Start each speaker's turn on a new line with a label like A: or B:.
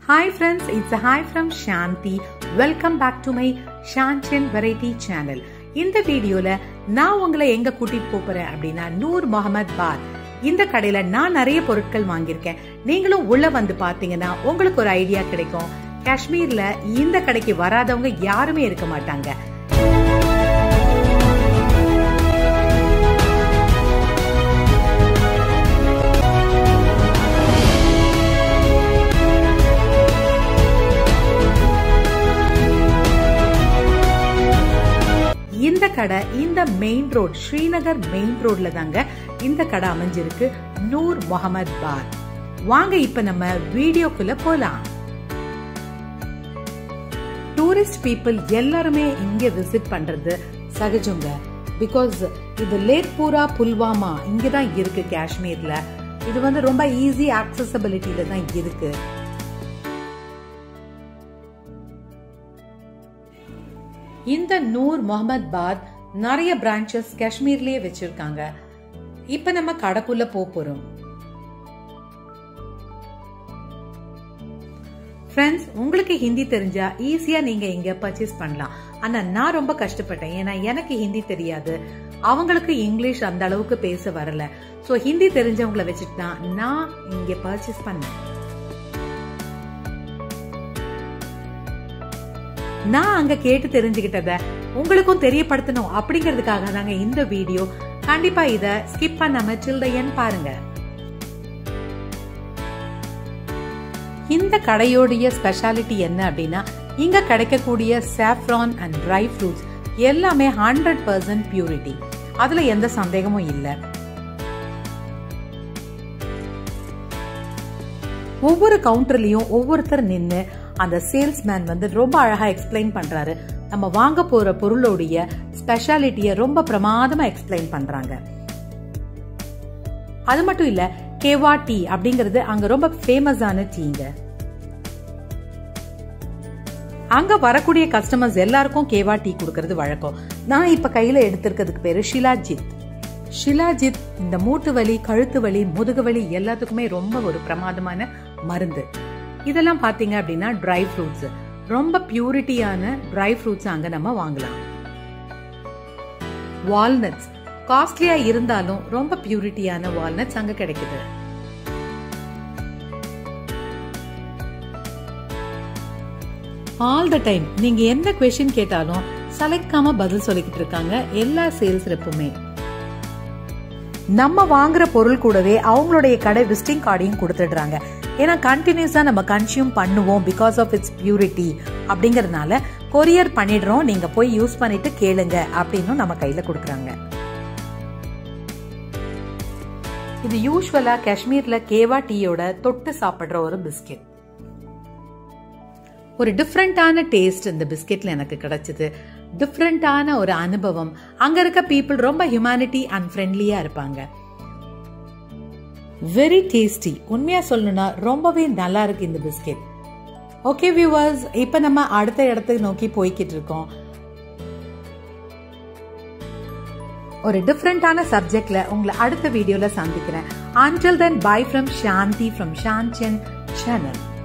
A: Hi friends, it's a hi from Shanti. Welcome back to my Shanchen Variety channel. இந்த வீடியோல நான் உங்களை எங்க கூட்டிட்டு போப் போறேன் அப்படின்னா நூர் முகமது பார் இந்த கடையில நான் நிறைய பொருட்கள் வாங்கியிருக்கேன் நீங்களும் உள்ள வந்து பாத்தீங்கன்னா உங்களுக்கு ஒரு ஐடியா கிடைக்கும் காஷ்மீர்ல இந்த கடைக்கு வராதவங்க யாருமே இருக்க மாட்டாங்க இந்த கடை இந்த மெயின் ரோட் ஸ்ரீநகர் மெயின் ரோட்ல தாங்க இந்த கடை அமைஞ்சிருக்கு நூர் முகமது பார் வாங்க இப்ப நம்ம வீடியோக்குள்ள போலாம் டூரிஸ்ட் பீப்புள் எல்லாருமே இங்க விசிட் பண்றது சகஜங்க பிகாஸ் இது லேத்பூரா புல்வாமா இங்க தான் இருக்கு காஷ்மீர்ல இது வந்து ரொம்ப ஈஸி ஆக்சசபிலிட்டியில தான் இருக்கு இந்த நூர் முகமது பாத் நிறைய பிரான்ச்சஸ் காஷ்மீர்லயே வச்சிருக்காங்க இப்ப நம்ம கடைக்குள்ள போக போறோம் ஃப்ரெண்ட்ஸ் உங்களுக்கு ஹிந்தி தெரிஞ்சா ஈஸியா நீங்க இங்க பர்ச்சேஸ் பண்ணலாம் ஆனா நான் ரொம்ப கஷ்டப்பட்டேன் ஏன்னா எனக்கு ஹிந்தி தெரியாது அவங்களுக்கு இங்கிலீஷ் அந்த அளவுக்கு பேச வரல சோ ஹிந்தி தெரிஞ்சவங்கள வச்சுட்டு தான் நான் இங்க பர்ச்சேஸ் பண்ணேன் நான் அங்க கேட்டு தெரிஞ்சுக்கிட்டத உங்களுக்கும் தெரியப்படுத்தணும் அப்படிங்கிறதுக்காக தாங்க இந்த வீடியோ கண்டிப்பா இத ஸ்கிப் பண்ணாம சில்டையன் பாருங்க இந்த கடையோடைய ஸ்பெஷாலிட்டி என்ன அப்படின்னா இங்க கிடைக்கக்கூடிய சாஃப்ரான் அண்ட் ட்ரை ஃப்ரூட்ஸ் எல்லாமே ஹண்ட்ரட் பர்சன்ட் பியூரிட்டி அதுல எந்த சந்தேகமும் இல்லை ஒவ்வொரு கவுண்டர்லயும் ஒவ்வொருத்தர் நின்று அந்த சேல்ஸ்மேன் வந்து ரொம்ப அழகா எக்ஸ்பிளைன் பண்றாரு நம்ம வாங்க போற பொருளோடைய ஸ்பெஷாலிட்டிய ரொம்ப பிரமாதமா எக்ஸ்பிளைன் பண்றாங்க அது மட்டும் இல்ல கேவா டீ அப்படிங்கிறது அங்க ரொம்ப ஃபேமஸான டீங்க அங்க வரக்கூடிய கஸ்டமர்ஸ் எல்லாருக்கும் கேவா டீ கொடுக்கறது வழக்கம் நான் இப்ப கையில எடுத்திருக்கிறதுக்கு பேரு ஷிலாஜித் ஷிலாஜித் இந்த மூட்டு வலி கழுத்து வலி முதுகு வலி எல்லாத்துக்குமே ரொம்ப ஒரு பிரமாதமான மருந்து இதெல்லாம் பாத்தீங்க அப்படின்னா ட்ரை ஃப்ரூட்ஸ் ரொம்ப பியூரிட்டியான ட்ரை ஃப்ரூட்ஸ் அங்க நம்ம வாங்கலாம் வால்நட்ஸ் காஸ்ட்லியா இருந்தாலும் ரொம்ப பியூரிட்டியான வால்நட்ஸ் அங்க கிடைக்குது ஆல் த டைம் நீங்க எந்த கொஸ்டின் கேட்டாலும் சலைக்காம பதில் சொல்லிக்கிட்டு இருக்காங்க எல்லா சேல்ஸ் ரெப்புமே நம்ம வாங்குற பொருள் கூடவே அவங்களுடைய கடை விசிட்டிங் கார்டையும் கொடுத்துடுறாங்க ஏன்னா கண்டினியூஸா நம்ம கன்சியூம் பண்ணுவோம் பிகாஸ் ஆஃப் இட்ஸ் பியூரிட்டி அப்படிங்கறதுனால கொரியர் பண்ணிடுறோம் நீங்க போய் யூஸ் பண்ணிட்டு கேளுங்க அப்படின்னு நம்ம கையில கொடுக்குறாங்க இது யூஸ்வலா காஷ்மீர்ல கேவா டீயோட தொட்டு சாப்பிடுற ஒரு பிஸ்கெட் ஒரு டிஃப்ரெண்டான டேஸ்ட் இந்த பிஸ்கெட்ல எனக்கு கிடைச்சது டிஃப்ரெண்டான ஒரு அனுபவம் அங்க இருக்க பீப்புள் ரொம்ப ஹியூமனிட்டி அண்ட் ஃப்ரெண்ட்லியா இருப்பாங்க வெரி டேஸ்டி உண்மையா சொல்லணும்னா ரொம்பவே நல்லா இருக்கு இந்த பிஸ்கெட் ஓகே வியூவர்ஸ் இப்ப நம்ம அடுத்த இடத்துக்கு நோக்கி போய்கிட்டு இருக்கோம் ஒரு டிஃப்ரெண்டான சப்ஜெக்ட்ல உங்களை அடுத்த வீடியோல சந்திக்கிறேன் until then bye from Shanthi from ஷான்சன் சேனல்